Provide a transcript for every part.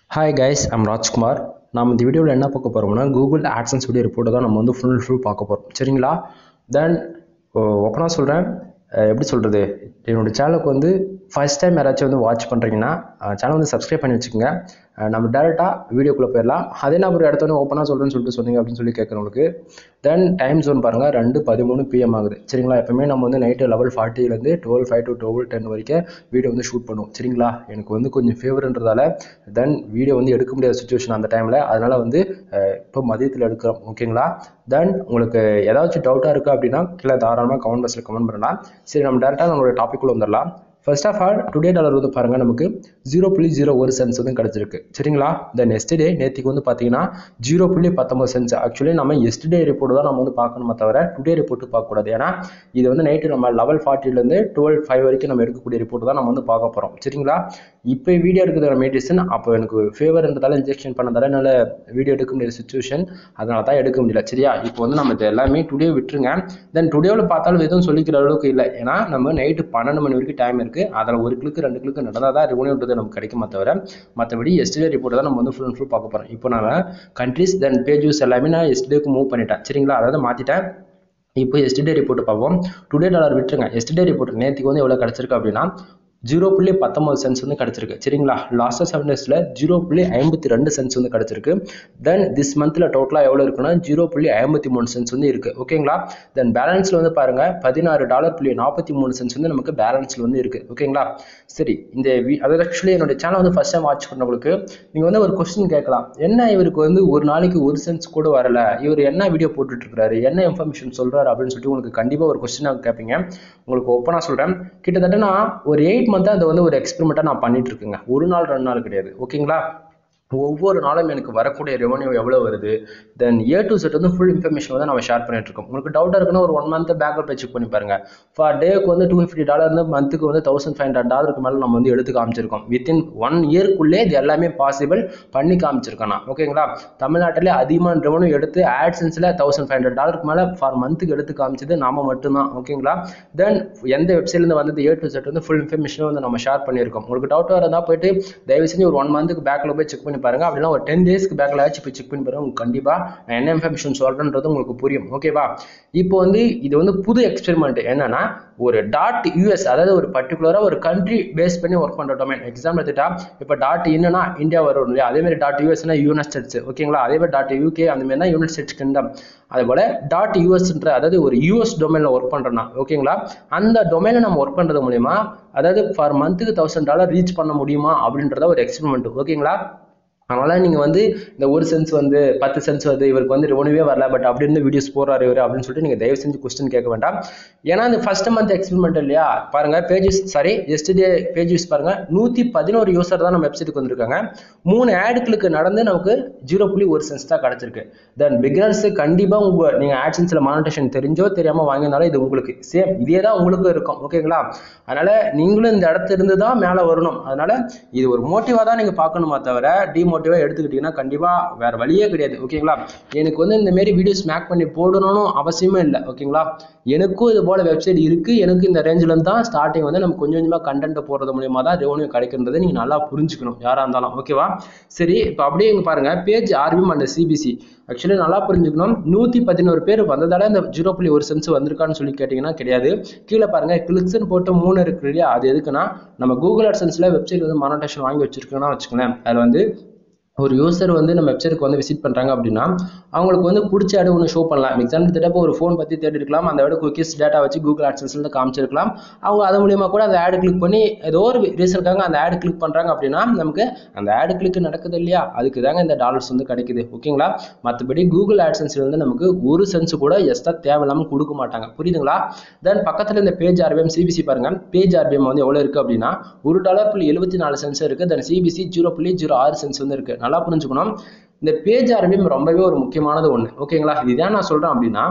hi guys I'm Rajkumar நம்ம இந்த வீடியோவில் என்ன பார்க்க போகிறோம்னா கூகுள் ஆட்சன்ஸ் வீடியோ ரிப்போர்ட்டை தான் நம்ம வந்து ஃபுல் ஃபுல் பார்க்க போகிறோம் சரிங்களா தென் ஓப்பனாக சொல்கிறேன் எப்படி சொல்கிறது என்னோடய சேனலுக்கு வந்து ஃபர்ஸ்ட் டைம் யாராச்சும் வந்து வாட்ச் பண்ணுறீங்கன்னா சேனல் வந்து சப்ஸ்கிரைப் பண்ணி வச்சுக்கோங்க அஹ் நம்ம டேரெக்டாக வீடியோக்குள்ளே போயிடலாம் அதே நான் ஒரு இடத்த வந்து ஓப்பனாக சொல்கிறேன்னு சொல்லிட்டு சொன்னீங்க அப்படின்னு சொல்லி கேட்குறவங்களுக்கு தென் டைம் ஜோன் பாருங்கள் ரெண்டு பதிமூணு பிஎம் ஆகுது சரிங்களா எப்பவுமே நம்ம வந்து நைட்டு லெவல் ஃபார்ட்டிலேருந்து twelve five to twelve ten வரைக்கும் வீடியோ வந்து ஷூட் பண்ணுவோம் சரிங்களா எனக்கு வந்து கொஞ்சம் ஃபேவர்ன்றதால தென் வீடியோ வந்து எடுக்க முடியாத சுச்சுவேஷன் அந்த டைமில் அதனால் வந்து அஹ், இப்போ மதியத்தில் எடுக்கிறோம் ஓகேங்களா தென் உங்களுக்கு ஏதாச்சும் டவுட்டாக இருக்குது அப்படின்னா கீழே தாராளமாக கமெண்ட் பாக்ஸில் கமெண்ட் பண்ணலாம் சரி நம்ம டேரெக்டாக நம்மளோட டாபிக்குள்ளே வந்துடலாம் first of all today dollar வந்து பாருங்கள் நமக்கு ஜீரோ புள்ளி ஜீரோ ஒரு சென்ஸ் வந்து கிடச்சிருக்கு சரிங்களா தென் எஸ்டே நேற்றுக்கு வந்து பார்த்தீங்கன்னா ஜீரோ புள்ளி பத்தொம்பது சென்ஸ் ஆக்சுவலி நம்ம எஸ்டே ரிப்போர்ட் தான் நம்ம வந்து பார்க்கணுமே தவிர டுடே ரிப்போர்ட் பார்க்கக்கூடாது ஏன்னா இது வந்து நைட்டு நம்ம லெவல் ஃபார்ட்டிலேருந்து டுவெல் ஃபைவ் வரைக்கும் நம்ம எடுக்கக்கூடிய ரிப்போர்ட் தான் நம்ம வந்து பார்க்க போகிறோம் சரிங்களா இப்போ வீடியோ எடுக்கிற மெடிசன் அப்போ எனக்கு ஃபேவர்ன்றதால இன்ஜெக்ஷன் பண்ணதால என்னால் வீடியோ எடுக்க முடியாத சுச்சுவேஷன் அதனால தான் எடுக்க முடியல சரியா இப்போ வந்து நம்ம இது எல்லாமே டுடே விட்டுருங்க தென் டுடேவில் பார்த்தாலும் எதுவும் சொல்லிக்கிற அளவுக்கு இல்லை ஏன்னா நம்ம நைட்டு பன்னெண்டு மணி வரைக்கும் டைம் இருக்குது அதில் ஒரு கிளிக்கு ரெண்டு கிளிக்கு நடந்தால் தான் ரெவன்யூன்றது நமக்கு கிடைக்குமே தவிர மற்றபடி எஸ்டே ரிப்போர்ட் தான் நம்ம வந்து ஃபுல் அண்ட் ஃபுல் பார்க்க போகிறோம் இப்போ நான் கண்ட்ரிஸ் தென் பேஜஸ் எல்லாமே நான் எஸ்டேக்கு மூவ் பண்ணிட்டேன் சரிங்களா அதாவது மாற்றிட்டேன் இப்போ எஸ்டே ரிப்போர்ட் பார்ப்போம் டுடே டாலர் விட்டுருங்க எஸ்டே ரிப்போர்ட் நேற்றுக்கு வந்து எவ்வளோ கிடச்சிருக்கு அப்படின்னா ஜீரோ புள்ளி பத்தொம்பது சென்ஸ் வந்து கிடச்சிருக்கு சரிங்களா லாஸ்ட் செவன் டேஸில் ஜீரோ புள்ளி ஐம்பத்தி ரெண்டு சென்ஸ் வந்து கிடச்சிருக்கு தென் திஸ் மந்தில் டோட்டலாக எவ்வளோ இருக்குன்னா ஜீரோ புள்ளி ஐம்பத்தி மூணு சென்ஸ் வந்து இருக்குது ஓகேங்களா தென் பேலன்ஸில் வந்து பாருங்கள் பதினாறு டாலர் புள்ளி நாற்பத்தி மூணு சென்ஸ் வந்து நமக்கு பேலன்ஸில் வந்து இருக்குது ஓகேங்களா சரி இந்த வி அதாவது ஆக்சுவலி என்னோட சேனல் வந்து ஃபஸ்ட் டைம் வாட்ச் பண்ணவங்களுக்கு நீங்கள் வந்து ஒரு கொஸ்டின் கேட்கலாம் என்ன இவருக்கு வந்து ஒரு நாளைக்கு ஒரு சென்ஸ் கூட வரல இவர் என்ன வீடியோ போட்டுட்டு இருக்காரு என்ன இன்ஃபர்மேஷன் சொல்றாரு அப்படின்னு சொல்லிட்டு உங்களுக்கு கண்டிப்பாக ஒரு கொஸ்டினாக கேட்பீங்க உங்களுக்கு ஓப்பனாக சொல்கிறேன் கிட்டத்தட்ட நான் ஒரு எயிட் மந்த்தாக அதை வந்து ஒரு எக்ஸ்பெரிமெண்ட்டாக நான் பண்ணிட்டு இருக்கேங்க ஒரு நாள் ரெண்டு நாள் கிடையாது ஓகேங்களா ஒவ்வொரு நாளும் எனக்கு வரக்கூடிய ரெவன்யூ எவ்வளோ வருது தென் ஏ டு செட் வந்து ஃபுல் இன்ஃபர்மேஷன் வந்து நம்ம ஷேர் பண்ணிட்டு இருக்கோம் உங்களுக்கு டவுட்டாக இருக்குன்னா ஒரு ஒன் மந்த் பேக்கப் போய் செக் பண்ணி பாருங்க ஃபார் டேக்கு வந்து டூ ஃபிஃப்டி டாலர் இருந்து மந்த்துக்கு வந்து தௌசண்ட் ஃபைவ் ஹண்ட்ரட் டாலருக்கு மேலே நம்ம வந்து எடுத்து காமிச்சிருக்கோம் வித்தின் ஒன் இயர்க்குள்ளே இது எல்லாமே பாசிபிள் பண்ணி காமிச்சிருக்கேன் நான் ஓகேங்களா தமிழ்நாட்டிலே அதிகமான ரெவன்யூ எடுத்து ஆட்சன்ஸில் தௌசண்ட் ஃபைவ் ஹண்ட்ரட் டாலருக்கு மேலே ஃபார் மந்த்துக்கு எடுத்து காமிச்சது நாம மட்டும்தான் ஓகேங்களா தென் எந்த வெப்சைட்லேருந்து வந்தது ஏ டு செட் வந்து ஃபுல் இன்ஃபர்மேஷன் வந்து நம்ம ஷேர் பண்ணியிருக்கோம் உங்களுக்கு டவுட்டாக இருந்தால் போயிட்டு தயவு செஞ்சு ஒரு ஒன் மந்த்துக்கு பேக்கில் போய் செக் பண்ணி பாருங்க அப்படின்னா ஒரு டென் டேஸ்க்கு பேக்கில் ஆச்சு போய் செக் பண்ணி பாருங்க உங்களுக்கு கண்டிப்பாக நான் என்ன இன்ஃபர்மேஷன் சொல்கிறேன்றது உங்களுக்கு புரியும் ஓகேவா இப்போ வந்து இது வந்து புது எக்ஸ்பெரிமெண்ட் என்னன்னா ஒரு டாட் யூஎஸ் அதாவது ஒரு பர்டிகுலராக ஒரு கண்ட்ரி பேஸ் பண்ணி ஒர்க் பண்ணுற டொமைன் எக்ஸாம்பிள் எடுத்துட்டா இப்போ டாட் இன்னுனா இந்தியா வரும் இல்லையா அதே மாதிரி டாட் யூஎஸ்னா யுனைட் ஸ்டேட்ஸ் ஓகேங்களா அதே மாதிரி டாட் யூகே அந்த மாதிரி தான் யுனைட் ஸ்டேட்ஸ் கிங்டம் அதே போல டாட் யூஎஸ்ன்ற அதாவது ஒரு யூஎஸ் டொமைனில் ஒர்க் பண்ணுறோன்னா ஓகேங்களா அந்த டொமைனை நம்ம ஒர்க் பண்ணுறது மூலிமா அதாவது ஃபார் மந்த்துக்கு தௌசண்ட் டாலர் ரீச் பண்ண முடியுமா அப்படின்றத ஒரு எக்ஸ்பெரிமெண்ட் ஓகேங்களா அதனால் நீங்கள் வந்து இந்த ஒரு சென்ஸ் வந்து பத்து சென்ஸ் வருது இவருக்கு வந்து ரெவன்யூவே வரல பட் அப்படி இருந்து வீடியோஸ் போடுறாரு இவர் அப்படின்னு சொல்லிட்டு நீங்கள் தயவு செஞ்சு கொஸ்டின் கேட்க வேண்டாம் ஏன்னா இந்த ஃபர்ஸ்ட் மந்த் எக்ஸ்பெரிமெண்ட் இல்லையா பாருங்க பேஜஸ் சாரி எஸ்டே பேஜஸ் பாருங்க நூற்றி பதினோரு யூசர் தான் நம்ம வெப்சைட்டுக்கு வந்திருக்காங்க மூணு ஆடுகளுக்கு நடந்து நமக்கு ஜீரோ புள்ளி ஒரு சென்ஸ் தான் கிடச்சிருக்கு தென் பிகினர்ஸ் கண்டிப்பாக உங்கள் நீங்கள் ஆட்சன்ஸில் மானிட்டேஷன் தெரிஞ்சோ தெரியாமல் வாங்கினாலும் இது உங்களுக்கு சேம் இதே தான் உங்களுக்கும் இருக்கும் ஓகேங்களா அதனால் நீங்களும் இந்த இடத்துல இருந்து தான் மேலே வரணும் அதனால் இது ஒரு மோட்டிவாக தான் நீங்கள் பார்க்கணுமா தவிர டிமோட்டிவாக எடுத்துக்கிட்டிங்கன்னா கண்டிப்பாக வேறு வழியே கிடையாது ஓகேங்களா எனக்கு வந்து இந்த மாரி வீடியோஸ் மேக் பண்ணி போடணும்னு அவசியமே இல்லை ஓகேங்களா எனக்கும் இது போல் வெப்சைட் இருக்குது எனக்கு இந்த ரேஞ்சில் தான் ஸ்டார்டிங் வந்து நம்ம கொஞ்சம் கொஞ்சமாக கண்டென்ட் போடுறது மூலியமாக தான் ரெவன்யூ கிடைக்கின்றதை நீங்கள் நல்லா புரிஞ்சுக்கணும் யாராக இருந்தாலும் ஓகேவா சரி இப்போ அப்படியே இங்கே பாருங்கள் page RPM and CPC actually நல்லா புரிஞ்சுக்கணும் நூற்றி பதினோரு பேர் வந்ததால இந்த ஜீரோ புள்ளி ஒரு சென்ஸ் வந்திருக்கான்னு சொல்லி கேட்டிங்கன்னா கிடையாது கீழே பாருங்க கிளிக்ஸ்னு போட்டு மூணு இருக்கு இல்லையா அது எதுக்குன்னா நம்ம கூகுள் அட்சன்ஸில் வெப்சைட் வந்து மானிட்டேஷன் வாங்கி வச்சிருக்கோம்னா வச்சுக்கோங்களேன் அதில் வந்து ஒரு யூசர் வந்து நம்ம வெப்சைட்டுக்கு வந்து விசிட் பண்ணுறாங்க அப்படின்னா அவங்களுக்கு வந்து பிடிச்ச ஆடு ஒன்று ஷோ பண்ணலாம் எக்ஸாம்பிள் திட்டப்போ ஒரு ஃபோன் பற்றி தேடி இருக்கலாம் அந்த ஆடு குக்கீஸ் டேட்டா வச்சு கூகுள் ஆட்சன்ஸ்லேருந்து காமிச்சிருக்கலாம் அவங்க அது மூலியமா கூட அந்த ஆடு கிளிக் பண்ணி ஏதோ ஒரு ரீசனுக்காக அந்த ஆடு கிளிக் பண்ணுறாங்க அப்படின்னா நமக்கு அந்த ஆடு கிளிக் நடக்குது இல்லையா அதுக்கு தாங்க இந்த டாலர்ஸ் வந்து கிடைக்குது ஓகேங்களா மற்றபடி கூகுள் ஆட்சன்ஸ்ல வந்து நமக்கு ஒரு சென்ஸ் கூட எக்ஸ்ட்ரா தேவையில்லாமல் கொடுக்க மாட்டாங்க புரியுதுங்களா தென் பக்கத்தில் இந்த பேஜ் ஆர்பிஎம் சிபிசி பாருங்க பேஜ் ஆர்பிஎம் வந்து எவ்வளோ இருக்குது அப்படின்னா ஒரு டாலர் புள்ளி எழுபத்தி நாலு சென்ஸ் இருக்குது தென் சிபிசி ஜீரோ புள்ளி ஜீரோ ஆறு சென்ஸ் வந்து இருக்குது நல்லா புரிஞ்சுக்கணும் இந்த பேஜ் ஆர்பிஎம் ரொம்பவே ஒரு முக்கியமானது ஒன்று ஓகேங்களா இதுதான் நான் சொல்கிறேன் அப்படின்னா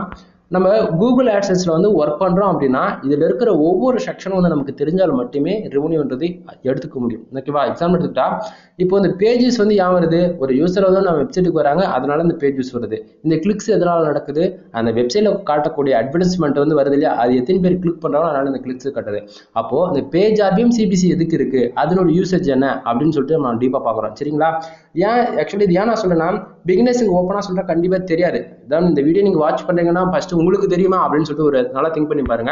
நம்ம கூகுள் ஆட்சன்ஸில் வந்து ஒர்க் பண்ணுறோம் அப்படின்னா இதில் இருக்கிற ஒவ்வொரு செக்ஷனும் வந்து நமக்கு தெரிஞ்சால் மட்டுமே ரெவன்யூன்றது எடுத்துக்க முடியும் ஓகேவா எக்ஸாம்பிள் எடுத்துக்கிட்டா இப்போ இந்த பேஜஸ் வந்து ஏன் வருது ஒரு யூசர் வந்து நம்ம வெப்சைட்டுக்கு வராங்க அதனால இந்த பேஜஸ் வருது இந்த கிளிக்ஸ் எதனால் நடக்குது அந்த வெப்சைட்டில் காட்டக்கூடிய அட்வர்டைஸ்மெண்ட் வந்து வருது இல்லையா அது எத்தனை பேர் கிளிக் பண்ணுறாங்களோ அதனால இந்த கிளிக்ஸ் கட்டுது அப்போது இந்த பேஜ் ஆர்பிஎம் சிபிசி எதுக்கு இருக்குது அதனோட யூசேஜ் என்ன அப்படின்னு சொல்லிட்டு நம்ம டீப்பாக பார்க்குறோம் சரிங்களா ஏன் ஆக்சுவலி இது ஏன் நான் சொல்லலாம் பிகினர்ஸுக்கு ஓப்பனாக சொல்கிறேன் கண்டிப்பாக தெரியாது இதான் இந்த வீடியோ நீங்கள் வாட்ச் பண்ணுறீங்கன்னா ஃபஸ்ட்டு உங்களுக்கு தெரியுமா அப்படின்னு சொல்லிட்டு ஒரு நல்லா திங்க் பண்ணி பாருங்க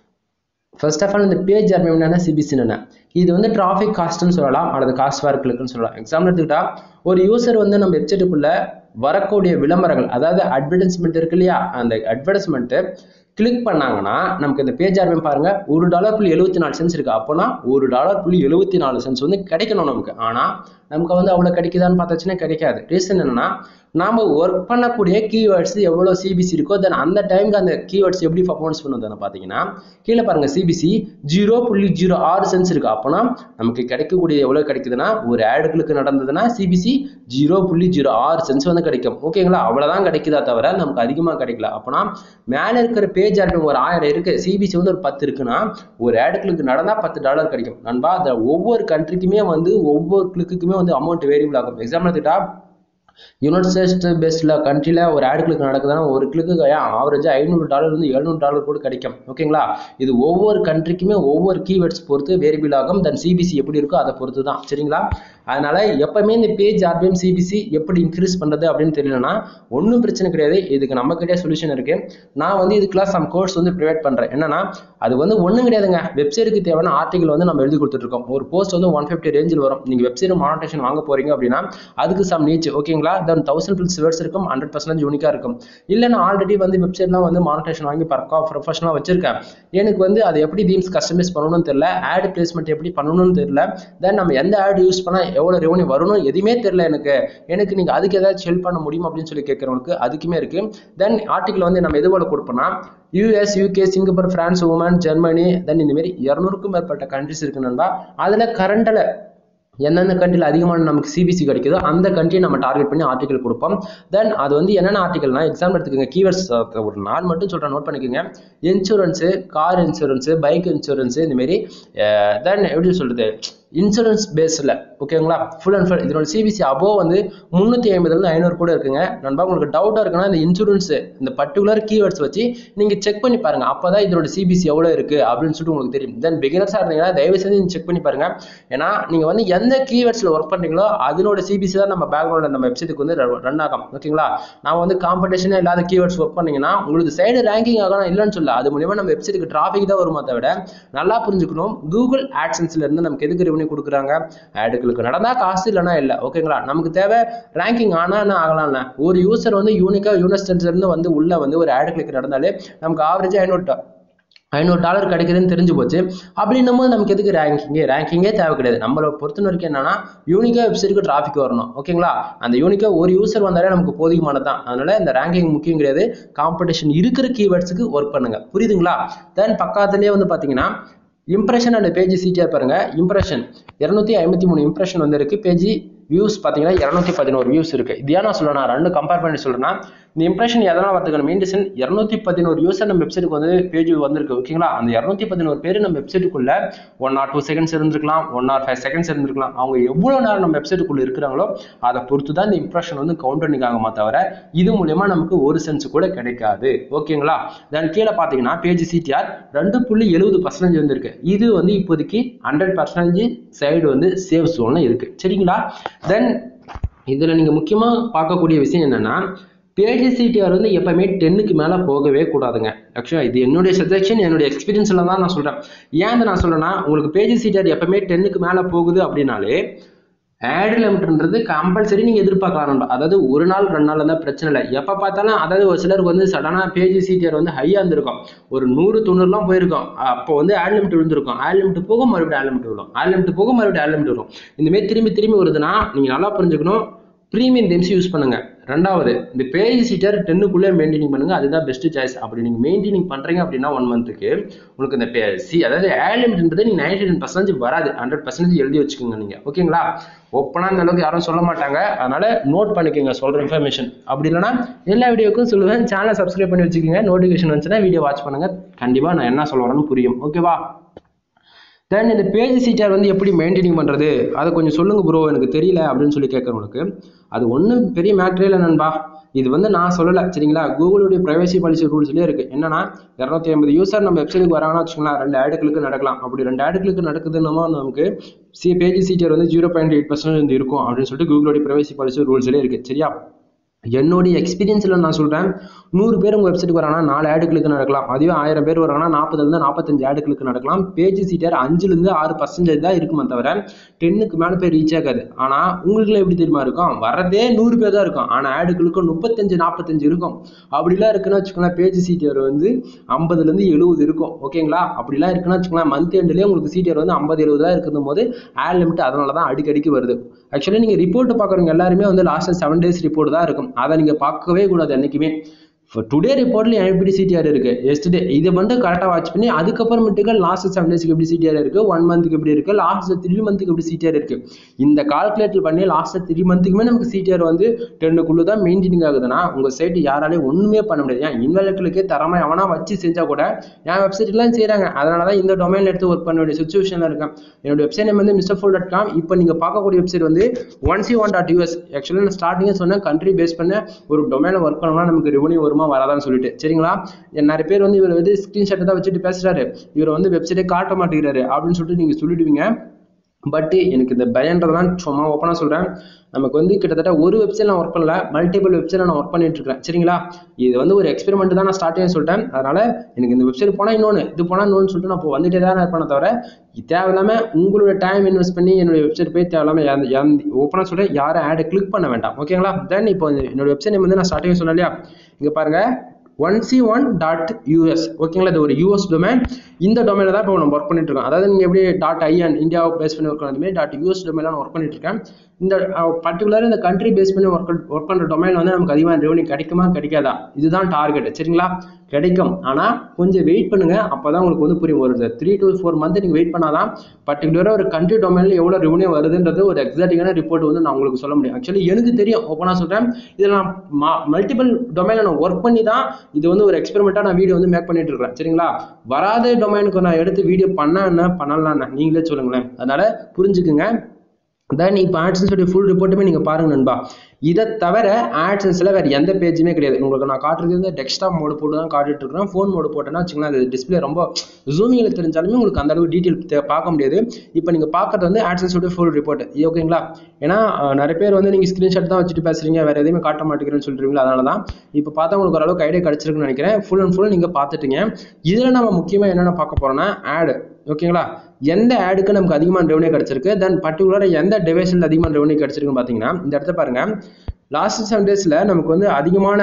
ஃபர்ஸ்ட் ஆஃப் ஆல் இந்த பேஜ் ஆர்பிஎம் என்னன்னா சிபிசி என்ன இது வந்து டிராஃபிக் காஸ்ட்னு சொல்லலாம் அல்லது காஸ்ட் ஃபார் கிளிக்னு சொல்லலாம் எக்ஸாம்பிள் எடுத்துக்கிட்டா ஒரு யூசர் வந்து நம்ம வெப்சைட்டுக்குள்ள வரக்கூடிய விளம்பரங்கள் அதாவது அட்வர்டைஸ்மெண்ட் இருக்கு இல்லையா அந்த அட்வர்டைஸ்மெண்ட்டு கிளிக் பண்ணாங்கன்னா நமக்கு இந்த பேஜ் ஆர்பிஎம் பாருங்க ஒரு டாலர் புள்ளி எழுபத்தி நாலு சென்ஸ் இருக்கு அப்போனா ஒரு டாலர் புள்ளி எழுபத்தி நாலு சென்ஸ் வந்து கிடைக்கணும் நமக்கு ஆனால் நமக்கு வந்து அவ்வளோ கிடைக்குதான்னு பார்த்தாச்சுன்னா கிடைக்காது ரீசன் என்னன்னா நாம ஒர்க் பண்ணக்கூடிய கீவேர்ட்ஸ் எவ்வளோ சிபிசி இருக்கோ தென் அந்த டைமுக்கு அந்த கீவேர்ட்ஸ் எப்படி பர்ஃபார்மன்ஸ் பண்ணுதுன்னு பார்த்தீங்கன்னா கீழே பாருங்க சிபிசி ஜீரோ புள்ளி ஜீரோ ஆறு சென்ஸ் இருக்கு அப்போனா நமக்கு கிடைக்கக்கூடிய எவ்வளோ கிடைக்குதுன்னா ஒரு ஆடுகளுக்கு நடந்ததுன்னா சிபிசி ஜீரோ புள்ளி ஜீரோ ஆறு சென்ஸ் வந்து கிடைக்கும் ஓகேங்களா அவ்வளோதான் கிடைக்குதா தவிர நமக்கு அதிகமாக கிடைக்கல அப்போனா மேலே இருக்கிற பேஜ் ஆர்பிஎம் ஒரு ஆயிரம் இருக்கு சிபிசி வந்து ஒரு பத்து இருக்குன்னா ஒரு ஆடுகளுக்கு நடந்தால் பத்து டாலர் கிடைக்கும் நண்பா அந்த ஒவ்வொரு கண்ட்ரிக்குமே வந்து ஒவ்வொரு கிளிக்குமே வந்து அமௌண்ட் வேரியபிள் ஆகும் எக்ஸாம்பிள் எடுத்துக்கிட்டா யுனைட் ஸ்டேட்ஸ் பேஸ்டில் கண்ட்ரியில் ஒரு ஆட் கிளிக் நடக்குதுன்னா ஒரு கிளிக்கு ஆவரேஜாக ஐநூறு டாலர் வந்து எழுநூறு டாலர் கூட கிடைக்கும் ஓகேங்களா இது ஒவ்வொரு கண்ட்ரிக்குமே ஒவ்வொரு கீவேர்ட்ஸ் பொறுத்து வேரியபிள் ஆகும் தென் சிபிசி எப்படி இருக்கோ அதை பொறுத்து தான் சரிங்களா அதனால எப்பவுமே இந்த பேஜ் ஆர்பிஎம் சிபிசி எப்படி இன்க்ரீஸ் பண்ணுறது அப்படின்னு தெரியலனா ஒன்றும் பிரச்சனை கிடையாது இதுக்கு நம்ம கிட்டே சொல்யூஷன் இருக்கு நான் வந்து இதுக்கெல்லாம் சம் கோர்ஸ் வந்து ப்ரொவைட் பண்ணுறேன் என்னன்னா அது வந்து ஒன்றும் கிடையாதுங்க வெப்சைட்டுக்கு தேவையான ஆர்டிகல் வந்து நம்ம எழுதி கொடுத்துட்ருக்கோம் ஒரு போஸ்ட் வந்து ஒன் ஃபிஃப்டி ரேஞ்சில் வரும் நீங்கள் வெப்சைட் மானிட்டேஷன் வாங்க போறீங்க அப்படின்னா அதுக்கு சம் நீச் ஓகேங்களா தென் தௌசண்ட் பில்ஸ் வேர்ட்ஸ் இருக்கும் ஹண்ட்ரட் பர்சன்டேஜ் யூனிக்காக இருக்கும் இல்லை நான் ஆல்ரெடி வந்து வெப்சைட்லாம் வந்து மானிட்டேஷன் வாங்கி பர்க்கா ப்ரொஃபஷனலாக வச்சிருக்கேன் எனக்கு வந்து அதை எப்படி தீம்ஸ் கஸ்டமைஸ் பண்ணணும்னு தெரியல ஆட் பிளேஸ்மெண்ட் எப்படி பண்ணணும்னு தெரியல தென் நம்ம எந்த ஆட் யூஸ் பண்ணால் எவ்வளோ ரெவன்யூ வரணும் எதுவுமே தெரியல எனக்கு எனக்கு நீங்கள் அதுக்கு ஏதாச்சும் ஹெல்ப் பண்ண முடியும் அப்படின்னு சொல்லி கேட்குறவங்களுக்கு அதுக்குமே இருக்குது தென் ஆர்டிகல் வந்து நம்ம எது போல கொடுப்போம்னா US UK Singapore France Oman Germany then இந்த மாதிரி இரநூறுக்கும் மேற்பட்ட கண்ட்ரிஸ் இருக்கு நண்பா அதில் கரண்டில் எந்தெந்த கண்ட்ரியில் அதிகமான நமக்கு சிபிசி கிடைக்குதோ அந்த கண்ட்ரியை நம்ம டார்கெட் பண்ணி ஆர்டிகல் கொடுப்போம் தென் அது வந்து என்னென்ன ஆர்டிகல்னா எக்ஸாம்பிள் எடுத்துக்கோங்க கீவேர்ட்ஸ் ஒரு நாள் மட்டும் சொல்கிறேன் நோட் பண்ணிக்கோங்க insurance car insurance bike insurance இந்தமாரி தென் எப்படி சொல்கிறது இன்சூரன்ஸ் பேஸில் ஓகேங்களா ஃபுல் அண்ட் ஃபுல் இதனோட சிபிசி அபோவ் வந்து முந்நூற்றி ஐம்பதுலேருந்து ஐநூறு கூட இருக்குங்க நண்பா உங்களுக்கு டவுட்டாக இருக்குன்னா இந்த இன்சூரன்ஸ் இந்த பர்டிகுலர் கீவேர்ட்ஸ் வச்சு நீங்கள் செக் பண்ணி பாருங்க அப்போ தான் இதனோட சிபிசி எவ்வளோ இருக்குது அப்படின்னு சொல்லிட்டு உங்களுக்கு தெரியும் தென் பிகினர்ஸாக இருந்தீங்கன்னா தயவு செஞ்சு நீங்கள் செக் பண்ணி பாருங்க ஏன்னா நீங்கள் வந்து எந்த கீவேர்ட்ஸில் ஒர்க் பண்ணுறீங்களோ அதனோட சிபிசி தான் நம்ம பேக்ரவுண்டில் நம்ம வெப்சைட்டுக்கு வந்து ரன் ஆகும் ஓகேங்களா நான் வந்து காம்படிஷனே இல்லாத கீவேர்ட்ஸ் ஒர்க் பண்ணீங்கன்னா உங்களுக்கு சைடு ரேங்கிங் ஆகணும் இல்லைன்னு சொல்ல அது மூலியமாக நம்ம வெப்சைட்டுக்கு டிராஃபிக் தான் வருமா தவிர நல்லா புரிஞ்சுக்கணும் கூகுள் ஆட்சன்ஸ்ல இருந்து நமக்கு எதுக்கு ரெவன்யூ கொடுக்குறாங்க ஆடுகளுக்கு நடந்தால் காசு இல்லைனா இல்லை ஓகேங்களா நமக்கு தேவை ரேங்கிங் ஆனால் என்ன ஆகலாம்ல ஒரு யூசர் வந்து யூனிக்காக யூனிவர்சிட்டில இருந்து வந்து உள்ள வந்து ஒரு ஆடு கிளிக் நடந்தாலே நமக்கு ஆவரேஜ் ஐநூறு ஐநூறு டாலர் கிடைக்குதுன்னு தெரிஞ்சு போச்சு அப்படின்னும் போது நமக்கு எதுக்கு ரேங்கிங்கே ரேங்கிங்கே தேவை கிடையாது நம்மளை பொறுத்த வரைக்கும் என்னன்னா யூனிக்காக வெப்சைட்டுக்கு டிராஃபிக் வரணும் ஓகேங்களா அந்த யூனிக்காக ஒரு யூசர் வந்தாலே நமக்கு போதியமானது தான் அதனால இந்த ரேங்கிங் முக்கியம் கிடையாது காம்படிஷன் இருக்கிற கீவேர்ட்ஸுக்கு ஒர்க் பண்ணுங்க புரியுதுங்களா தென் பக்கத்துலேயே வந்து பார்த்தீங்கன்னா இம்ப்ரெஷன் அண்ட் பேஜ் சிடிஆர் பாருங்க இம்ப்ரெஷன் இரநூத்தி ஐம்பத்தி மூணு இம்ப்ரெஷன் வந்து இருக்கு பேஜ் வியூஸ் பார்த்தீங்கன்னா இரநூத்தி பதினோரு வியூஸ் இருக்கு இது ஏன் நான் சொல்றேன் நான் ரெண்டு கம்பேர் பண்ணி சொல்றேன்னா இந்த இம்ப்ரெஷன் எதனால் வரதுக்கான மெயின் ரீசன் இரநூத்தி பதினோரு யூசர் நம்ம வெப்சைட்டுக்கு வந்து பேஜ் வந்திருக்கு ஓகேங்களா அந்த இரநூத்தி பதினோரு பேர் நம்ம வெப்சைட்டுக்குள்ள ஒன் ஆர் டூ செகண்ட்ஸ் இருந்திருக்கலாம் ஒன் ஆர் ஃபைவ் செகண்ட்ஸ் இருந்திருக்கலாம் அவங்க எவ்வளோ நேரம் நம்ம வெப்சைட்டுக்குள்ள இருக்கிறாங்களோ அதை பொறுத்து தான் இந்த இம்ப்ரெஷன் வந்து கவுண்ட் பண்ணிக்காங்கமா தவிர இது மூலியமா நமக்கு ஒரு சென்ஸ் கூட கிடைக்காது ஓகேங்களா தென் கீழே பார்த்தீங்கன்னா பேஜ் சிடிஆர் ரெண்டு புள்ளி எழுபது பர்சன்டேஜ் வந்திருக்கு இது வந்து இப்போதைக்கு ஹண்ட்ரட் பர்சன்டேஜ் சைடு வந்து சேவ் ஜோன்ல இருக்கு சரிங்களா தென் இதில் நீங்கள் முக்கியமாக பார்க்கக்கூடிய விஷயம் என்னன்னா பேஜ் சிடிஆர் வந்து எப்பவுமே டென்னுக்கு மேலே போகவே கூடாதுங்க ஆக்சுவலாக இது என்னுடைய சஜஷன் என்னுடைய எக்ஸ்பீரியன்ஸில் தான் நான் சொல்கிறேன் ஏன் இதை நான் சொல்கிறேன்னா உங்களுக்கு பேஜ் சிடிஆர் எப்பவுமே டென்னுக்கு மேலே போகுது அப்படின்னாலே ஆட் லிமிட்ன்றது கம்பல்சரி நீங்கள் எதிர்பார்க்கலாம் அதாவது ஒரு நாள் ரெண்டு நாள் இருந்தால் பிரச்சனை இல்லை எப்போ பார்த்தாலும் அதாவது ஒரு சிலருக்கு வந்து சடனாக பேஜ் சிடிஆர் வந்து ஹையாக இருந்திருக்கும் ஒரு நூறு தொண்ணூறுலாம் போயிருக்கும் அப்போ வந்து ஆட் லிமிட் விழுந்திருக்கும் ஆட் லிமிட் போக மறுபடியும் ஆட் லிமிட் விழும் ஆட் லிமிட் போக மறுபடியும் ஆட் லிமிட் வரும் இந்தமாரி திரும்பி திரும்பி வருதுன்னா நீங்கள் நல்லா புரிஞ்சுக்கணும் ப்ரீமியம் தேம்ஸ் யூஸ் பண்ணுங்க ரெண்டாவது இந்த பேஜ் சீட்டர் டென்னுக்குள்ளே மெயின்டைனிங் பண்ணுங்க அதுதான் பெஸ்ட் சாய்ஸ் அப்படி நீங்கள் மெயின்டைனிங் பண்ணுறீங்க அப்படின்னா ஒன் மந்த்துக்கு உங்களுக்கு இந்த பே சி அதாவது ஏர் லிமிட்ன்றது நீங்கள் நைன்டி நைன் பர்சன்டேஜ் வராது ஹண்ட்ரட் பர்சன்டேஜ் எழுதி வச்சுக்கோங்க நீங்கள் ஓகேங்களா ஓப்பனாக அந்த அளவுக்கு யாரும் சொல்ல மாட்டாங்க அதனால நோட் பண்ணிக்கோங்க சொல்கிற இன்ஃபர்மேஷன் அப்படி இல்லைனா எல்லா வீடியோக்கும் சொல்லுவேன் சேனலை சப்ஸ்கிரைப் பண்ணி வச்சுக்கோங்க நோட்டிஃபிகேஷன் வந்துச்சுன்னா வீடியோ வாட்ச் பண்ணுங்க கண்டிப்பாக நான் என்ன சொல்ல வரேன்னு புரியும் ஓகேவா தென் இந்த பேஜ் சீட்டர் வந்து எப்படி மெயின்டைனிங் பண்ணுறது அதை கொஞ்சம் சொல்லுங்கள் ப்ரோ எனக்கு தெரியல அப்படின்னு சொல்லி கேட்குறவங்களுக்கு அது ஒன்றும் பெரிய மேட்ரே இல்லை நண்பா இது வந்து நான் சொல்லலை சரிங்களா கூகுளுடைய ப்ரைவசி பாலிசி ரூல்ஸ்லேயே இருக்குது என்னன்னா இரநூத்தி ஐம்பது யூசர் நம்ம வெப்சைட்டுக்கு வராங்கன்னா வச்சுக்கலாம் ரெண்டு ஆடுகளுக்கு நடக்கலாம் அப்படி ரெண்டு ஆடுகளுக்கு நடக்குதுன்னா நமக்கு சி பேஜ் சீட்டர் வந்து ஜீரோ பாயிண்ட் எயிட் பர்சன்ட் இருக்கும் அப்படின்னு சொல்லிட்டு கூகுளுடைய ப்ரைவசி பாலிசி ரூல்ஸ்லேயே இருக்குது சரியா என்னுடைய எக்ஸ்பீரியன்ஸில் நான் சொல்கிறேன் நூறு பேர் உங்கள் வெப்சைட்டுக்கு வராங்கன்னா நாலு ஆடுகளுக்கு நடக்கலாம் அதுவே ஆயிரம் பேர் வராங்கன்னா நாற்பதுலேருந்து நாற்பத்தஞ்சு ஆடுகளுக்கு நடக்கலாம் பேஜ் சீட்டர் அஞ்சுலேருந்து ஆறு பர்சன்டேஜ் தான் இருக்குமே தவிர டென்னுக்கு மேலே போய் ரீச் ஆகாது ஆனால் உங்களுக்கு எப்படி தெரியுமா இருக்கும் வரதே நூறு பேர் தான் இருக்கும் ஆனால் ஆடுகளுக்கு முப்பத்தஞ்சு நாற்பத்தஞ்சு இருக்கும் அப்படிலாம் இருக்குன்னு வச்சுக்கோங்களேன் பேஜ் சீட்டர் வந்து ஐம்பதுலேருந்து எழுபது இருக்கும் ஓகேங்களா அப்படிலாம் இருக்குன்னு வச்சுக்கோங்களேன் மந்த் எண்ட்லேயே உங்களுக்கு சீட்டர் வந்து ஐம்பது எழுபது தான் இருக்கும் போது ஆட் லிமிட் அதனால தான் அடிக்கடிக்கு வருது ஆக்சுவலி நீங்கள் ரிப்போர்ட் பார்க்குறவங்க எல்லாருமே வந்து லாஸ்ட் செவன் டேஸ் ரிப்போர்ட் தான் இருக்கும் அதை நீங்கள் பார்க்கவே கூடாது என்றைக்குமே இப்போ டுடே ரிப்போர்ட்ல எப்படி சிடிஆர் இருக்கு எஸ்டே இதை வந்து கரெக்டாக வாட்ச் பண்ணி அதுக்கப்புறமேட்டுக்கு லாஸ்ட் செவன் டேஸ்க்கு எப்படி சிடிஆர் இருக்கு ஒன் மந்த்துக்கு எப்படி இருக்கு லாஸ்ட் த்ரீ மந்த்துக்கு எப்படி சிடிஆர் இருக்கு இந்த கால்குலேட்டர் பண்ணி லாஸ்ட் த்ரீ மந்த்துக்குமே நமக்கு சிடிஆர் வந்து டென்னுக்குள்ள தான் மெயின்டைனிங் ஆகுதுன்னா உங்க சைட் யாராலையும் ஒண்ணுமே பண்ண முடியாது ஏன் இன்வெலக்களுக்கே தரமா எவனா வச்சு செஞ்சா கூட என் வெப்சைட்லாம் செய்றாங்க அதனால தான் இந்த டொமைன் எடுத்து ஒர்க் பண்ண வேண்டிய சுச்சுவேஷன்ல இருக்கேன் என்னோட வெப்சைட் நேம் வந்து மிஸ்டர் ஃபோல் டாட் காம் இப்போ நீங்க பார்க்கக்கூடிய வெப்சைட் வந்து one C one dot US ஆக்சுவலாக நான் ஸ்டார்டிங்கே சொன்னேன் கண்ட்ரி பேஸ் பண்ண ஒரு டொமைனை ஒர்க் பண்ணோம்னா நமக்கு ரெவன்யூ வருமா வராதான்னு சொல்லிட்டு சரிங்களா நிறைய பேர் வந்து இவர் வந்து ஸ்க்ரீன்ஷாட்டை தான் வச்சுட்டு பேசுறாரு இவர் வந்து வெப்சைட்டே காட்ட மாட்டேங்கிறாரு அப்படின்னு சொல்லிட்டு நீங்க சொல்லிடுவீங்க பட் எனக்கு இந்த பயன்றதெல்லாம் சும்மா ஓப்பனாக சொல்கிறேன் நமக்கு வந்து கிட்டத்தட்ட ஒரு வெப்சைட் நான் ஒர்க் பண்ணல மல்டிபிள் வெப்சைட் நான் ஒர்க் பண்ணிட்டு இருக்கேன் சரிங்களா இது வந்து ஒரு எக்ஸ்பெரிமெண்ட் தான் நான் ஸ்டார்டிங் சொல்லிட்டேன் அதனால எனக்கு இந்த வெப்சைட் போனால் இன்னொன்று இது போனால் இன்னொன்று சொல்லிட்டு நான் இப்போ வந்துட்டே தான் இருப்பேன் தவிர தேவையில்லாம உங்களோட டைம் இன்வெஸ்ட் பண்ணி என்னுடைய வெப்சைட் போய் தேவையில்லாம ஓப்பனாக சொல்கிறேன் யாரும் ஆடை கிளிக் பண்ண வேண்டாம் ஓகேங்களா தென் இப்போ என்னோட வெப்சைட் நேம் வந்து நான் ஸ்டார்டிங் சொன்னேன் இல்லையா இங்கே பாருங்க one C one dot US ஓகேங்களா இது ஒரு யூஎஸ் டொமைன் இந்த டொமைனில் தான் இப்போ நம்ம ஒர்க் பண்ணிட்டு இருக்கோம் அதாவது நீங்கள் எப்படி டாட் ஐஎன் இந்தியாவை பேஸ் பண்ணி ஒர்க் பண்ணதுமே டாட் யூஎஸ் டொமைனில் நான் ஒர்க் பண்ணிட்டு இருக்கேன் இந்த பர்டிகுலர் இந்த கண்ட்ரி பேஸ் பண்ணி ஒர்க் ஒர்க் பண்ணுற டொமைன் வந்து நமக்கு அதிகமாக ரெவன்யூ கிடைக்குமா கிடைக்காதா இதுதான் டார்கெட் சரிங்களா கிடைக்கும் ஆனால் கொஞ்சம் வெயிட் பண்ணுங்க அப்போ தான் உங்களுக்கு வந்து புரியும் ஒரு த்ரீ டு ஃபோர் மந்த் நீங்கள் வெயிட் பண்ணாதான் பர்டிகுலராக ஒரு கண்ட்ரி டொமைனில் எவ்வளோ ரெவன்யூ வருதுன்றது ஒரு எக்ஸாக்டான ரிப்போர்ட் வந்து நான் உங்களுக்கு சொல்ல முடியும் ஆக்சுவலி எனக்கு தெரியும் ஓப்பனாக சொல்கிறேன் இதில் நான் மல்டிபிள் டொமைனில் நான் ஒர்க் பண்ணி தான் இது வந்து ஒரு எக்ஸ்பெரிமெண்ட்டாக நான் வீடியோ வந்து மேக் பண்ணிட்டு இருக்கேன் சரிங்களா வராத டொமைனுக்கு நான் எடுத்து வீடியோ பண்ண என்ன பண்ணலாம் என்ன நீங்களே சொல்லுங்களேன் அதனால புரிஞ்சுக்குங்க தென் இப்போ ஆட்சன்ஸோடைய ஃபுல் ரிப்போர்ட்டுமே நீங்கள் பாருங்க நண்பா இதை தவிர ஆட்சன்ஸில் வேறு எந்த பேஜுமே கிடையாது உங்களுக்கு நான் காட்டுறது வந்து டெஸ்க்டாப் மோடு போட்டு தான் காட்டிட்டு இருக்கிறேன் ஃபோன் மோடு போட்டேன்னா வச்சுக்கலாம் அது டிஸ்பிளே ரொம்ப ஜூமிங்கில் தெரிஞ்சாலுமே உங்களுக்கு அந்த அளவு டீட்டெயில் பார்க்க முடியாது இப்போ நீங்கள் பார்க்கறது வந்து ஆட்சன்ஸோடைய ஃபுல் ரிப்போர்ட் ஓகேங்களா ஏன்னா அஹ், நிறைய பேர் வந்து நீங்கள் ஸ்க்ரீன்ஷாட் தான் வச்சுட்டு பேசுறீங்க வேறு எதுவுமே காட்ட மாட்டேங்கிறேன்னு சொல்றீங்களா அதனால தான் இப்போ பார்த்தா உங்களுக்கு ஓரளவுக்கு ஐடியா கிடச்சிருக்குன்னு நினைக்கிறேன் ஃபுல் அண்ட் ஃபுல் நீங்கள் பார்த்துட்டீங்க இதில் நம்ம முக்கியமாக என்னென்ன பார்க்க போகிறோம்னா ஆடு ஓகேங்களா எந்த ஆடுக்கு நமக்கு அதிகமான ரெவன்யூ கிடைச்சிருக்கு தென் பர்டிகுலராக எந்த டிவைஸில் அதிகமான ரெவன்யூ கிடைச்சிருக்குன்னு பார்த்தீங்கன்னா இந்த இடத்த பாருங்க லாஸ்ட் செவன் டேஸில் நமக்கு வந்து அதிகமான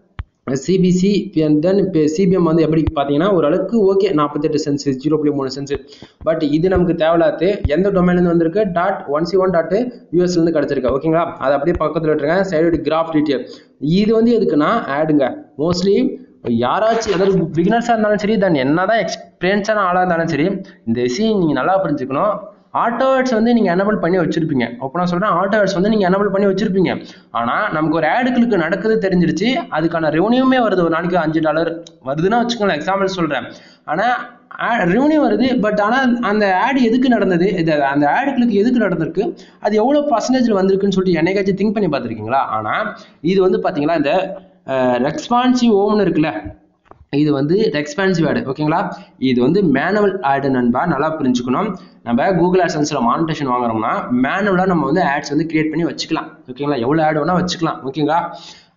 சிபிசி தென் இப்போ சிபிஎம் வந்து எப்படி பார்த்தீங்கன்னா ஓரளவுக்கு ஓகே நாற்பத்தெட்டு சென்ஸ் ஜீரோ புள்ளி மூணு சென்ஸ் பட் இது நமக்கு தேவையில்லாது எந்த டொமைன்லேருந்து வந்திருக்கு dot one C one dot யூஎஸ்லேருந்து கிடச்சிருக்கு ஓகேங்களா அதை அப்படியே பக்கத்தில் விட்டுருங்க சைடு கிராஃப் டீட்டெயில் இது வந்து எதுக்குன்னா ஆடுங்க மோஸ்ட்லி யாராச்சும் அதாவது பிகினர்ஸாக இருந்தாலும் சரி தென் என்னதான் எக்ஸ்பீரியன்ஸான ஆளாக இருந்தாலும் சரி இந்த விஷயம் நீங்கள் நல்லா புரிஞ்சுக்கணும் ஆட்டோ ஆட்ஸ் வந்து நீங்கள் எனபிள் பண்ணி வச்சிருப்பீங்க அப்போ நான் சொல்கிறேன் ஆட்டோ ஆட்ஸ் வந்து நீங்கள் எனபிள் பண்ணி வச்சிருப்பீங்க ஆனால் நமக்கு ஒரு ஆடுகளுக்கு நடக்குது தெரிஞ்சிருச்சு அதுக்கான ரெவன்யூமே வருது ஒரு நாளைக்கு அஞ்சு டாலர் வருதுன்னா வச்சுக்கோங்களேன் எக்ஸாம்பிள் சொல்கிறேன் ஆனால் ரெவன்யூ வருது பட் ஆனால் அந்த ஆடு எதுக்கு நடந்தது இது அந்த ஆடுகளுக்கு எதுக்கு நடந்திருக்கு அது எவ்வளோ பர்சன்டேஜில் வந்திருக்குன்னு சொல்லிட்டு என்னைக்காச்சும் திங்க் பண்ணி பார்த்துருக்கீங்களா ஆனால் இது வந்து பார்த்தீங்களா இந்த ரெஸ்பான்சிவ் ஓம்னு இருக்குல்ல இது வந்து ரெஸ்பான்சிவ் ஆடு ஓகேங்களா இது வந்து மேனுவல் ஆடு நண்பா நல்லா புரிஞ்சுக்கணும் நம்ம கூகுள் ஆட்சன்ஸில் மானிட்டேஷன் வாங்குறோம்னா மேனுவலாக நம்ம வந்து ஆட்ஸ் வந்து கிரியேட் பண்ணி வச்சுக்கலாம் ஓகேங்களா எவ்வளோ ஆடு வேணால் வச்சுக்கலாம் ஓகேங்களா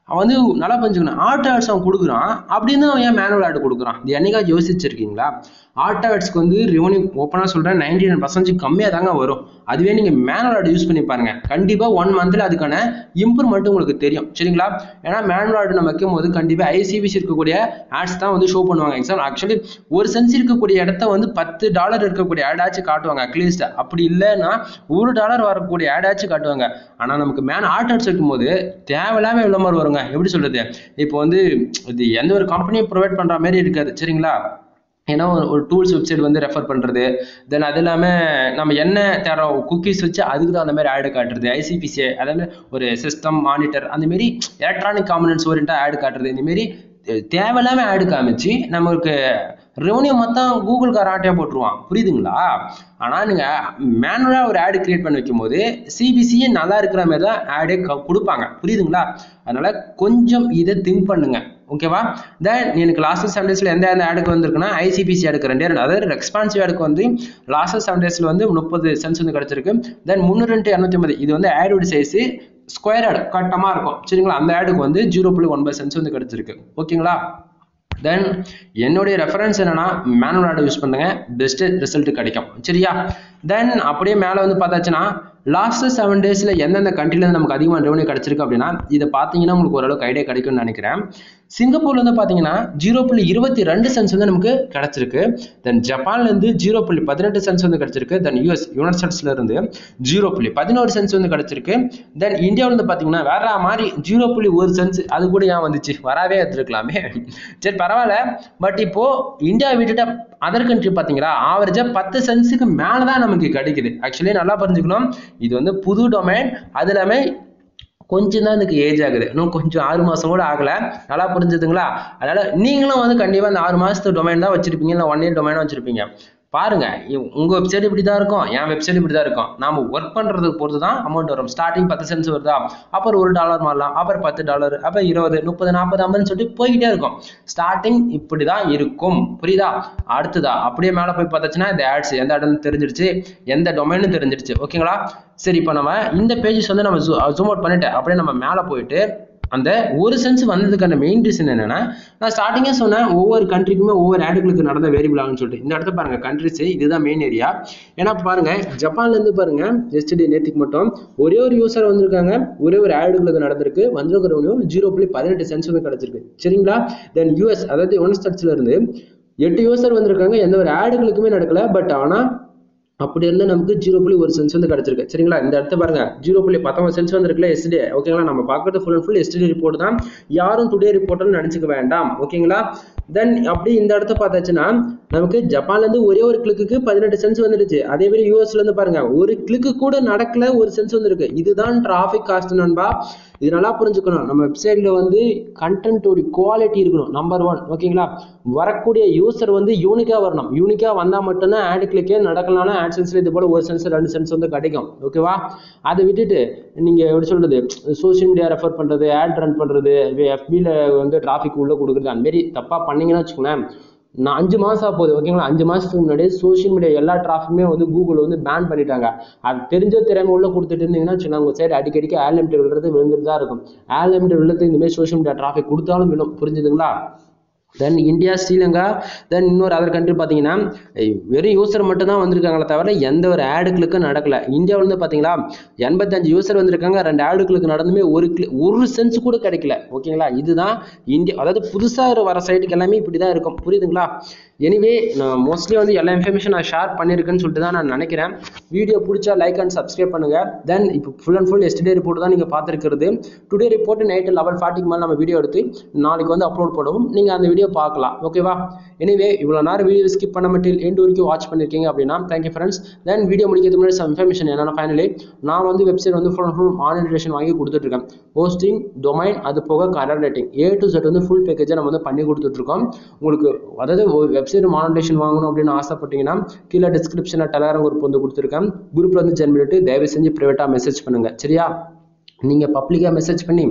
அவன் வந்து நல்லா புரிஞ்சுக்கணும் ஆட்டோ ஆட்ஸ் அவன் கொடுக்குறான் அப்படின்னு அவன் ஏன் மேனுவல் ஆட் கொடுக்குறான் இது என்னைக்காச்சும் யோசிச்சிருக்கீங்களா ஆட்டோ ஆட்ஸ்க்கு வந்து ரெவன்யூ ஓப்பனாக சொல்கிறேன் நைன்டி நைன் பர்சன்டேஜ் கம்மியாக தாங்க வரும் அதுவே நீங்கள் மேனுவல் ஆட் யூஸ் பண்ணி பாருங்க கண்டிப்பாக ஒன் மந்த்தில் அதுக்கான இம்ப்ரூவ்மெண்ட் உங்களுக்கு தெரியும் சரிங்களா ஏன்னா மேனுவல் ஆட் நம்ம வைக்கும் போது கண்டிப்பாக ஐசிபிசி இருக்கக்கூடிய ஆட்ஸ் தான் வந்து ஷோ பண்ணுவாங்க எக்ஸாம்பிள் ஆக்சுவலி ஒரு சென்ஸ் இருக்கக்கூடிய இடத்த வந்து பத்து டாலர் இருக்கக்கூடிய ஆட் ஆச்சு காட்டுவாங்க அட்லீஸ்ட் அப்படி இல்லைன்னா ஒரு டாலர் வரக்கூடிய ஆட் ஆச்சு காட்டுவாங்க ஆனால் நமக்கு மேன் ஆட் ஆட்ஸ் வைக்கும்போது தேவையில்லாம விளம்பரம் வருங்க எப்படி சொல்றது இப்போ வந்து இது எந்த ஒரு கம்பெனியும் ப்ரொவைட் பண்ற மாதிரி இருக்காது சரிங்களா ஏன்னா ஒரு ஒரு டூல்ஸ் வெப்சைட் வந்து ரெஃபர் பண்ணுறது தென் அது இல்லாமல் நம்ம என்ன தேடுறோம் குக்கீஸ் வச்சு அதுக்கு தான் அந்த மாதிரி ஆடு காட்டுறது ஐசிபிசி அதாவது ஒரு சிஸ்டம் மானிட்டர் அந்த மாரி எலக்ட்ரானிக் காம்பனன்ஸ் ஓரியண்டாக ஆடு காட்டுறது இந்த மாரி தேவையில்லாம ஆடு காமிச்சு நம்மளுக்கு ரெவன்யூ மொத்தம் கூகுள் ஆட்டையாக போட்டுருவான் புரியுதுங்களா ஆனால் நீங்கள் மேனுவலாக ஒரு ஆடு கிரியேட் பண்ணி வைக்கும்போது சிபிசியே நல்லா இருக்கிற மாதிரி தான் ஆடே கொடுப்பாங்க புரியுதுங்களா அதனால கொஞ்சம் இதை திங்க் பண்ணுங்க ஓகேவா தென் எனக்கு லாஸ்ட் செவன் டேஸில் எந்த எந்த ஆடுக்கு வந்திருக்குன்னா ஐசிபிசி ஆடுக்கு ரெண்டே ரெண்டு அதாவது ரெஸ்பான்சிவ் ஆடுக்கு வந்து லாஸ்ட் செவன் டேஸில் வந்து முப்பது சென்ஸ் வந்து கிடச்சிருக்கு தென் முந்நூறு இரநூத்தி ஐம்பது இது வந்து ஆடோட சைஸு ஸ்கொயர் ஆடு கட்டமாக இருக்கும் சரிங்களா அந்த ஆடுக்கு வந்து ஜீரோ புள்ளி ஒன்பது சென்ஸ் வந்து கிடச்சிருக்கு ஓகேங்களா தென் என்னுடைய ரெஃபரன்ஸ் என்னன்னா மேனுவல் ஆர்டர் யூஸ் பண்ணுங்க பெஸ்ட் ரிசல்ட் கிடைக்கும் சரியா தென் அப்படியே மேலே வந்து பார்த்தாச்சுன்னா லாஸ்ட் செவன் டேஸில் எந்தெந்த கண்ட்ரிலேருந்து நமக்கு அதிகமாக ரெவன்யூ கிடச்சிருக்கு அப்படின்னா இதை பார்த்தீங்கன்னா உங்களுக்கு ஓரளவுக்கு ஐடியா கிடைக்கும்னு நினைக்கிறேன் சிங்கப்பூர்ல வந்து பார்த்தீங்கன்னா ஜீரோ புள்ளி இருபத்தி ரெண்டு சென்ஸ் வந்து நமக்கு கிடச்சிருக்கு தென் ஜப்பான்லேருந்து ஜீரோ புள்ளி பதினெட்டு சென்ஸ் வந்து கிடச்சிருக்கு தென் யூஎஸ் யுனைட் ஸ்டேட்ஸ்ல இருந்து ஜீரோ புள்ளி பதினோரு சென்ஸ் வந்து கிடச்சிருக்கு தென் இந்தியாவில் வந்து பார்த்தீங்கன்னா வேற மாதிரி ஜீரோ புள்ளி ஒரு சென்ஸ் அது கூட ஏன் வந்துச்சு வராவே எடுத்துருக்கலாமே சரி பரவாயில்ல பட் இப்போ இந்தியா விட்டுட்டு அதர் கண்ட்ரி பார்த்தீங்களா ஆவரேஜா பத்து சென்ஸுக்கு மேலே தான் நமக்கு கிடைக்குது ஆக்சுவலி நல்லா புரிஞ்சுக்கணும் இது வந்து புது டொமைன் அது இல்லாமல் கொஞ்சம் தான் இதுக்கு ஏஜ் ஆகுது இன்னும் கொஞ்சம் ஆறு மாதம் கூட ஆகலை நல்லா புரிஞ்சுதுங்களா அதனால நீங்களும் வந்து கண்டிப்பாக அந்த ஆறு மாதத்து டொமைன் தான் வச்சிருப்பீங்க இல்லை ஒன் இயர் டொமைனாக வச்சிருப்பீங்க பாருங்க இவ்- உங்க வெப்சைட் இப்படி தான் இருக்கும் என் வெப்சைட் இப்படி தான் இருக்கும் நாம ஒர்க் பண்றதுக்கு பொறுத்து தான் அமௌண்ட் வரும் ஸ்டார்டிங் பத்து சென்ஸ் வருதா அப்புறம் ஒரு டாலர் மாறலாம் அப்புறம் பத்து டாலர் அப்புறம் இருபது முப்பது நாற்பது ஐம்பதுன்னு சொல்லிட்டு போய்கிட்டே இருக்கும் ஸ்டார்டிங் இப்படி தான் இருக்கும் புரியுதா அடுத்ததா அப்படியே மேலே போய் பார்த்தாச்சுன்னா இந்த ஆட்ஸ் எந்த இடம்னு தெரிஞ்சிருச்சு எந்த டொமைனும் தெரிஞ்சிருச்சு ஓகேங்களா சரி இப்போ நம்ம இந்த பேஜஸ் வந்து நம்ம ஜூம் அவுட் பண்ணிட்டு அப்படியே நம்ம மேலே போயிட்டு அந்த ஒரு சென்ஸ் வந்ததுக்கான மெயின் ரீசன் என்னன்னா நான் ஸ்டார்டிங்கே சொன்னேன் ஒவ்வொரு கண்ட்ரிக்குமே ஒவ்வொரு ஆடுகளுக்கு நடந்த வேரியபிள் ஆகும்னு சொல்லிட்டு இந்த இடத்த பாருங்க கண்ட்ரிஸ் இதுதான் மெயின் ஏரியா ஏன்னா பாருங்க ஜப்பான்ல இருந்து பாருங்க எஸ்டே நேத்திக்கு மட்டும் ஒரே ஒரு யூசர் வந்திருக்காங்க ஒரே ஒரு ஆடுகளுக்கு நடந்திருக்கு வந்திருக்கிறவங்க ஜீரோ புள்ளி பதினெட்டு சென்ஸ் வந்து கிடைச்சிருக்கு சரிங்களா தென் யூஎஸ் அதாவது ஒன் ஸ்டட்ஸ்ல இருந்து எட்டு யூசர் வந்திருக்காங்க எந்த ஒரு ஆடுகளுக்குமே நடக்கல பட் ஆனா அப்படி இருந்தா நமக்கு ஜீரோ புள்ளி ஒரு சென்ஸ் வந்து கிடைச்சிருக்கு சரிங்களா இந்த இடத்த பாருங்க ஜீரோ புள்ளி பத்தொன்பது சென்ஸ் வந்துருக்குல்ல எஸ்டே ஓகேங்களா நம்ம பார்க்கறது full and full yesterday report தான் யாரும் டுடே ரிப்போர்ட்னு நினைச்சுக்க வேண்டாம் ஓகேங்களா தென் அப்படி இந்த இடத்த பார்த்தாச்சுன்னா நமக்கு ஜப்பான்ல இருந்து ஒரே ஒரு கிளிக்கு பதினெட்டு சென்ஸ் வந்துடுச்சு அதே மாதிரி யூஎஸ்ல இருந்து பாருங்க ஒரு கிளிக்கு கூட நடக்கல ஒரு சென்ஸ் வந்திருக்கு இதுதான் டிராஃபிக் காஸ்ட் நண்பா இது நல்லா புரிஞ்சுக்கணும் நம்ம வெப்சைட்ல வந்து கண்டென்ட்டோட குவாலிட்டி இருக்கணும் நம்பர் ஒன் ஓகேங்களா வரக்கூடிய யூசர் வந்து யூனிக்கா வரணும் யூனிக்கா வந்தா மட்டும்தான் ஆட் கிளிக்கே நடக்கலாம்னா ஆட் சென்ஸ்ல இது போல ஒரு சென்ஸ் ரெண்டு சென்ஸ் வந்து கிடைக்கும் ஓகேவா அதை விட்டுட்டு நீங்க எப்படி சொல்றது சோஷியல் மீடியா ரெஃபர் பண்றது ஆட் ரன் பண்றது எஃபில வந்து டிராஃபிக் உள்ள கொடுக்குறது அந்த மாதிரி தப்பா பண்ணீங்கன்னா வச்சுக்கோங்களேன் நான் அஞ்சு மாசம் போகுது ஓகேங்களா அஞ்சு மாசத்துக்கு முன்னாடி சோஷியல் மீடியா எல்லா டிராஃபிக்குமே வந்து கூகுள் வந்து பேன் பண்ணிட்டாங்க அது தெரிஞ்ச திறமை உள்ள கொடுத்துட்டு இருந்தீங்கன்னா வச்சுக்கோங்க, உங்க சைடு அடிக்கடிக்கு ஆல் லிமிட் விழுறது விழுந்துட்டு தான் இருக்கும் ஆல் லிமிட் விழுறது இந்த மாதிரி சோஷியல் மீடியா டிராஃபிக் கொடுத்தாலும் விழும் புரிஞ்சுதுங்களா தென் இந்தியா ஸ்ரீலங்கா தென் இன்னொரு அதர் கண்ட்ரி பார்த்தீங்கன்னா ஐ- வெறும் யூசர் மட்டும் தான் வந்திருக்காங்களே தவிர எந்த ஒரு ஆடுகளுக்கும் நடக்கல இந்தியாவில் வந்து பார்த்தீங்களா எண்பத்தஞ்சு யூசர் வந்திருக்காங்க ரெண்டு ஆடுகளுக்கு நடந்துமே ஒரு கிளி ஒரு சென்ஸ் கூட கிடைக்கல ஓகேங்களா இதுதான் இந்தியா அதாவது புதுசாக வர சைட்டுக்கு எல்லாமே இப்படி தான் இருக்கும் புரியுதுங்களா எனிவே நான் மோஸ்ட்லி வந்து எல்லா இன்ஃபர்மேஷன் நான் ஷேர் பண்ணியிருக்கேன்னு சொல்லிட்டு தான் நான் நினைக்கிறேன் வீடியோ பிடிச்சா லைக் அண்ட் சப்ஸ்கிரைப் பண்ணுங்க தென் இப்போ full and full yesterday report தான் நீங்கள் பார்த்துருக்கிறது டுடே ரிப்போர்ட் நைட்டு லெவல் ஃபார்ட்டிக்கு மேலே நம்ம வீடியோ எடுத்து நாளைக்கு வந்து அப்லோட் பண்ணுவோம் நீங்கள் அந்த வீடியோ பார்க்கலாம் ஓகேவா எனிவே இவ்வளோ நேரம் வீடியோ ஸ்கிப் பண்ண மட்டும் எண்டு வரைக்கும் வாட்ச் பண்ணியிருக்கீங்க அப்படின்னா தேங்க்யூ ஃப்ரெண்ட்ஸ் தென் வீடியோ முடிக்கிறதுக்கு முன்னாடி some இன்ஃபர்மேஷன் என்னன்னா ஃபைனலி நான் வந்து வெப்சைட் வந்து ஃபுல் ஃபுல் மானிட்டரேஷன் வாங்கி கொடுத்துட்ருக்கேன் ஹோஸ்டிங் டொமைன் அது போக colour rating A to Z வந்து ஃபுல் பேக்கேஜை நம்ம வந்து பண்ணி கொடுத்துட்ருக்கோம் உங்களுக்கு அதாவது வெப்சைட் மானிட்டேஷன் வாங்கணும் அப்படின்னு ஆசைப்பட்டீங்கன்னா கீழே டிஸ்கிரிப்ஷனில் டெலகிராம் குரூப் வந்து கொடுத்துருக்கேன் குரூப்பில் வந்து ஜென் பண்ணிட்டு தயவு செஞ்சு ப்ரைவேட்டாக மெசேஜ் பண்ணுங்க சரியா நீங்கள் பப்ளிக்காக மெசேஜ் பண்ணி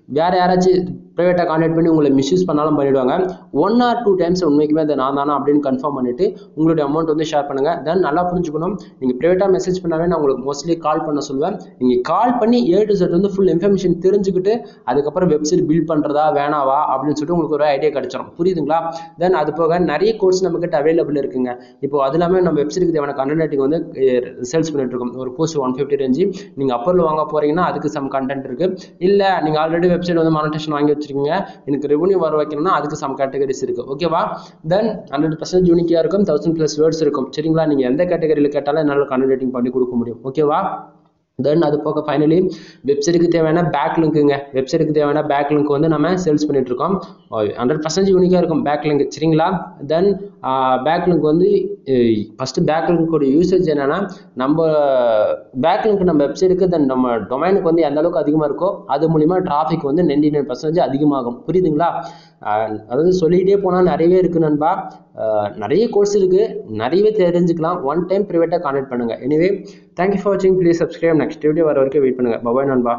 வேறு யாராச்சும் ப்ரைவேட்டாக கான்டாக்ட் பண்ணி உங்களை மிஸ்யூஸ் பண்ணாலும் பண்ணிவிடுவாங்க ஒன் ஆர் டூ டைம்ஸ் உண்மைக்குமே அதை நான் தானா அப்படின்னு கன்ஃபார்ம் பண்ணிவிட்டு உங்களுடைய அமௌண்ட் வந்து ஷேர் பண்ணுங்கள் தென் நல்லா புரிஞ்சுக்கணும் நீங்கள் ப்ரைவேட்டாக மெசேஜ் பண்ணாவே நான் உங்களுக்கு மோஸ்ட்லி கால் பண்ண சொல்லுவேன் நீங்கள் கால் பண்ணி ஏ டு செட் வந்து ஃபுல் இன்ஃபர்மேஷன் தெரிஞ்சுக்கிட்டு அதுக்கப்புறம் வெப்சைட் பில்ட் பண்ணுறதா வேணாவா அப்படின்னு சொல்லிட்டு உங்களுக்கு ஒரு ஐடியா கிடச்சிரும் புரியுதுங்களா தென் அது போக நிறைய கோர்ஸ் நம்மக்கிட்ட அவைலபிள் இருக்குங்க இப்போ அது இல்லாமல் நம்ம வெப்சைட்டுக்கு தேவையான கண்டென்ட் ரைட்டிங் வந்து சேல்ஸ் பண்ணிட்டு இருக்கோம் ஒரு போஸ்ட் ஒன் ஃபிஃப்டி ரேஞ்சு நீங்கள் அப்பரில் வாங்க போறீங்கன்னா அதுக்கு சம் கண்டென்ட் இருக்கு இல்லை நீங்கள் ஆல்ரெடி வெப்சைட் வந்து மானிட்டேஷன் வாங்கி வச்சிருக்கீங்க எனக்கு ரெவன்யூ வர வைக்கணும்னா அதுக்கு சம் கேட்டகரிஸ் இருக்கு ஓகேவா தென் ஹண்ட்ரட் பர்சன்ட் யூனிக்காக இருக்கும் தௌசண்ட் ப்ளஸ் வேர்ட்ஸ் இருக்கும் சரிங்களா நீங்கள் எந்த கேட்டகரியில் கேட்டாலும் என்னால் கண்டென்ட் ரைட்டிங் பண்ணி கொடுக்க முடியும் ஓகேவா தென் அது போக ஃபைனலி வெப்சைட்டுக்கு தேவையான பேக் லிங்க்குங்க வெப்சைட்டுக்கு தேவையான பேக் லிங்க் வந்து நம்ம சேல்ஸ் பண்ணிட்டு இருக்கோம் ஹண்ட்ரட் பர்சன்ட் யூனிக்காக இருக்கும் பேக் லிங்க் சரிங்களா தென் பேக் லிங்க் வந்து ஃபஸ்ட்டு பேக் லிங்கோட யூசேஜ் என்னன்னா நம்ம பேக் லிங்க் நம்ம வெப்சைட்டுக்கு தென் நம்ம டொமைனுக்கு வந்து எந்த அளவுக்கு அதிகமாக இருக்கோ அது மூலிமா டிராஃபிக் வந்து நைன்டி நைன் பர்சன்டேஜ் அதிகமாகும் புரியுதுங்களா ஆஹ் அதாவது சொல்லிகிட்டே போனால் நிறையவே இருக்கு நண்பா ஆஹ் நிறைய கோர்ஸ் இருக்கு நிறையவே தெரிஞ்சுக்கலாம் ஒன் டைம் ப்ரைவேட்டாக கான்டாக்ட் பண்ணுங்க எனிவே தேங்க்யூ ஃபார் வாட்சிங் ப்ளீஸ் சப்ஸ்கிரைப் நெக்ஸ்ட் வீடியோ வர வரைக்கும் வெயிட் பண்ணுங்க பபாய் நண்பா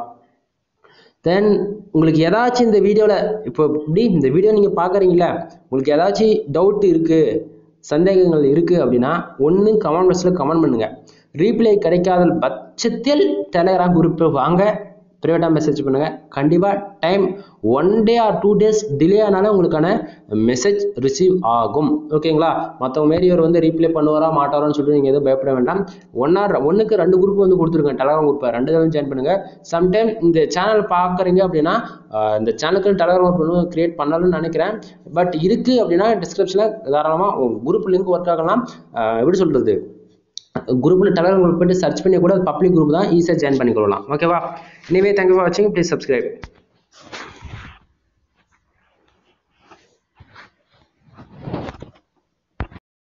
தென் உங்களுக்கு ஏதாச்சும் இந்த வீடியோவில் இப்போ இப்படி இந்த வீடியோ நீங்கள் பார்க்குறீங்களா உங்களுக்கு ஏதாச்சும் டவுட் இருக்குது சந்தேகங்கள் இருக்குது அப்படின்னா ஒன்று கமெண்ட் பாக்ஸில் கமெண்ட் பண்ணுங்கள் ரீப்ளை கிடைக்காத பட்சத்தில் டெலகிராம் குரூப்பு வாங்க ப்ரைவேட்டாக மெசேஜ் பண்ணுங்கள் கண்டிப்பாக time one day or two days delay ஆனாலும் உங்களுக்கான மெசேஜ் ரிசீவ் ஆகும் ஓகேங்களா மற்றவங்க மாரி இவர் வந்து ரீப்ளை பண்ணுவாரா மாட்டாரான்னு சொல்லிட்டு நீங்கள் எதுவும் பயப்பட வேண்டாம் ஒன் ஆர் ஒன்றுக்கு ரெண்டு குரூப் வந்து கொடுத்துருக்கேன் டெலகிராம் குரூப்பை ரெண்டு தடவை ஜாயின் பண்ணுங்கள் சம்டைம் இந்த சேனல் பார்க்குறீங்க அப்படின்னா ஆஹ் இந்த சேனலுக்கு டெலகிராம் குரூப் கிரியேட் பண்ணலாம்னு நினைக்கிறேன் பட் இருக்குது அப்படின்னா டிஸ்கிரிப்ஷனில் தாராளமாக குரூப் லிங்க் ஒர்க் ஆகலாம் ஆஹ் எப்படி சொல்கிறது குரூப்பில் டெலகிராம் குரூப் போய்ட்டு சர்ச் பண்ணி கூட பப்ளிக் குரூப் தான் ஈஸியாக ஜாயின் பண்ணிக்கொள்ளலாம் ஓகேவா எனிவே தேங்க்யூ ஃபார் வாட்சிங் ப்ளீஸ் சப்ஸ்கிரைப்